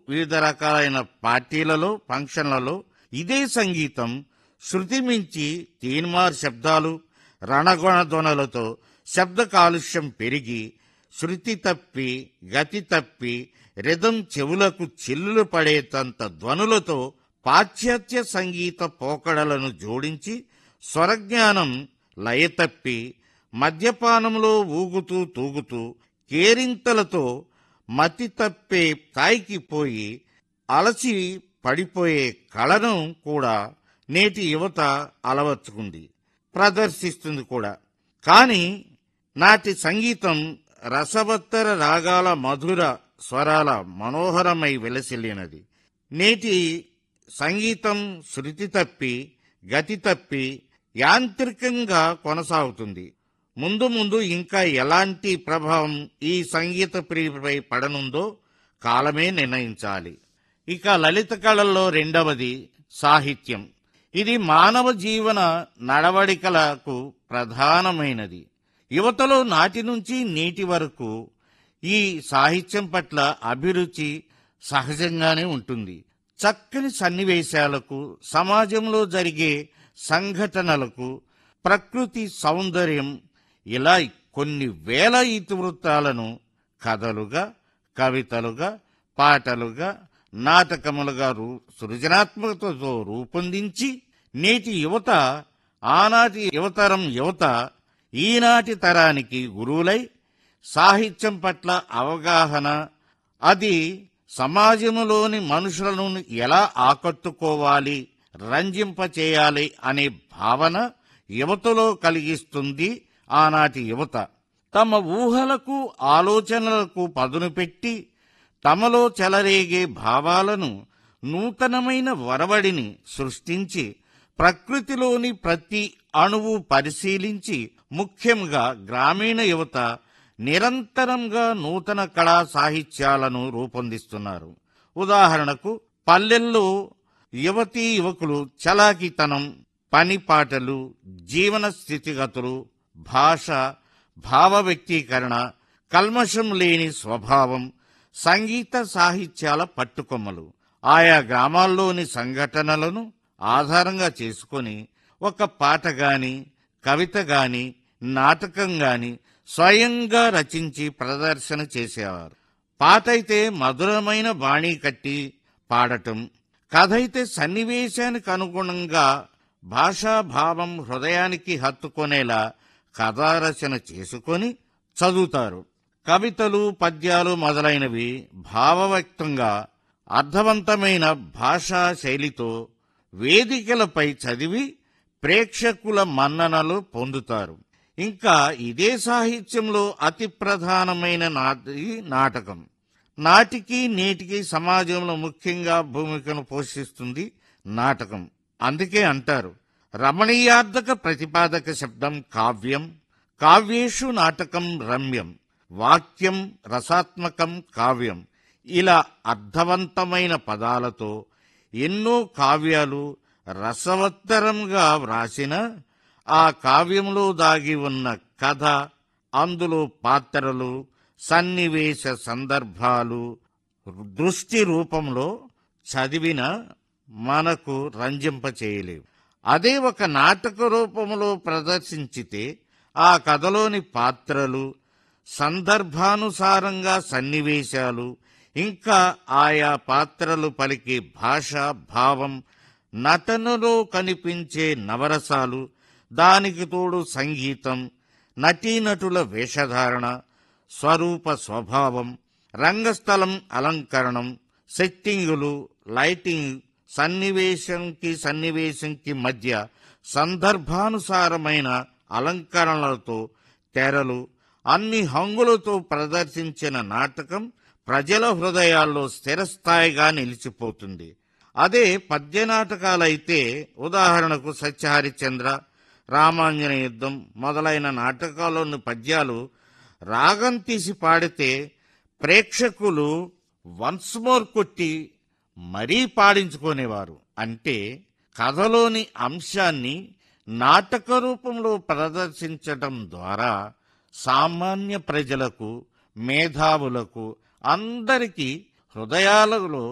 వివిధ రకాలైన పార్టీలలో ఫంక్షన్లలో ఇదే సంగీతం శృతి మించి తీన్మార్ శబ్దాలు రణగొణ ధ్వనులతో శబ్ద కాలుష్యం పెరిగి శృతి తప్పి గతి తప్పి రిధం చెవులకు చిల్లులు పడేటంత ధ్వనులతో పాశ్చాత్య సంగీత పోకడలను జోడించి స్వరజ్ఞానం లయతప్పి మద్యపానంలో ఊగుతూ తూగుతూ కేరింతలతో మతి తప్పే స్థాయికి పోయి అలసి పడిపోయే కళను కూడా నేటి యువత అలవర్చుకుంది ప్రదర్శిస్తుంది కూడా కానీ నాటి సంగీతం రసవత్తర రాగాల మధుర స్వరాల మనోహరమై వెలసిల్లినది నేటి సంగీతం శృతి తప్పి గతి తప్పి యాంత్రికంగా కొనసాగుతుంది ముందు ముందు ఇంకా ఎలాంటి ప్రభావం ఈ సంగీత ప్రియుపై పడనుందో కాలమే నిర్ణయించాలి ఇక లలిత కళల్లో రెండవది సాహిత్యం ఇది మానవ జీవన నడవడికలకు ప్రధానమైనది యువతలో నాటి నుంచి నేటి వరకు ఈ సాహిత్యం పట్ల అభిరుచి సహజంగానే ఉంటుంది చక్కని సన్నివేశాలకు సమాజంలో జరిగే సంఘటనలకు ప్రకృతి సౌందర్యం ఇలా కొన్ని వేల ఇతివృత్తాలను కథలుగా కవితలుగా పాటలుగా నాటకములుగా రూ సృజనాత్మకతతో రూపొందించి నేటి యువత ఆనాటి యువతరం యువత ఈనాటి తరానికి గురువులై సాహిత్యం పట్ల అవగాహన అది సమాజంలోని మనుషులను ఎలా ఆకట్టుకోవాలి రంజింపచేయాలి అనే భావన యువతలో కలిగిస్తుంది ఆనాటి యువత తమ ఊహలకు ఆలోచనలకు పదును పెట్టి తమలో చెలరేగే భావాలను నూతనమైన వరవడిని సృష్టించి ప్రకృతిలోని ప్రతి అణువు పరిశీలించి ముఖ్యంగా గ్రామీణ యువత నిరంతరంగా నూతన కళా సాహిత్యాలను రూపొందిస్తున్నారు ఉదాహరణకు పల్లెల్లో యువతీ యువకులు చలాకితనం పని పాటలు జీవన స్థితిగతులు భాష భావ వ్యక్తీకరణ కల్మషం లేని స్వభావం సంగీత సాహిత్యాల పట్టుకొమ్మలు ఆయా గ్రామాల్లోని సంఘటనలను ఆధారంగా చేసుకొని ఒక పాట గాని కవిత గాని నాటకం గాని స్వయంగా రచించి ప్రదర్శన చేసేవారు పాటైతే మధురమైన బాణీ కట్టి పాడటం కథ అయితే సన్నివేశానికి అనుగుణంగా భాషాభావం హృదయానికి హత్తుకొనేలా కథారచన చేసుకొని చదువుతారు కవితలు పద్యాలు మొదలైనవి భావవ్యక్తంగా అర్థవంతమైన భాషా శైలితో వేదికలపై చదివి ప్రేక్షకుల మన్ననలు పొందుతారు ఇంకా ఇదే సాహిత్యంలో అతి ప్రధానమైన నాటి నాటకం నాటికి నేటికి సమాజంలో ముఖ్యంగా భూమికను పోషిస్తుంది నాటకం అందుకే అంటారు రమణీయార్థక ప్రతిపాదక శబ్దం కావ్యం కావ్యేషు నాటకం రమ్యం వాక్యం రసాత్మకం కావ్యం ఇలా అర్థవంతమైన పదాలతో ఎన్నో కావ్యాలు రసవత్తరంగా వ్రాసిన ఆ కావ్యంలో దాగి ఉన్న కథ అందులో పాత్రలు సన్నివేశ సందర్భాలు దృష్టి రూపంలో చదివిన మనకు రంజింప చేయలేవు అదే ఒక నాటక రూపంలో ప్రదర్శించితే ఆ కథలోని పాత్రలు సందర్భానుసారంగా సన్నివేశాలు ఇంకా ఆయా పాత్రలు పలికే భాష భావం నటనలో కనిపించే నవరసాలు దానికి తోడు సంగీతం నటీనటుల వేషధారణ స్వరూప స్వభావం రంగస్థలం అలంకరణం సెట్టింగులు లైటింగ్ సన్నివేశంకి సన్నివేశంకి మధ్య సందర్భానుసారమైన అలంకరణలతో తెరలు అన్ని హంగులతో ప్రదర్శించిన నాటకం ప్రజల హృదయాల్లో స్థిరస్థాయిగా నిలిచిపోతుంది అదే పద్య నాటకాలైతే ఉదాహరణకు సత్యహరిచంద్ర రామాంజన యుద్ధం మొదలైన నాటకాల్లోని పద్యాలు రాగం తీసి పాడితే ప్రేక్షకులు వన్స్ మోర్ కొట్టి మరీ పాడించుకునేవారు అంటే కథలోని అంశాన్ని నాటక రూపంలో ప్రదర్శించటం ద్వారా సామాన్య ప్రజలకు మేధావులకు అందరికీ హృదయాలలో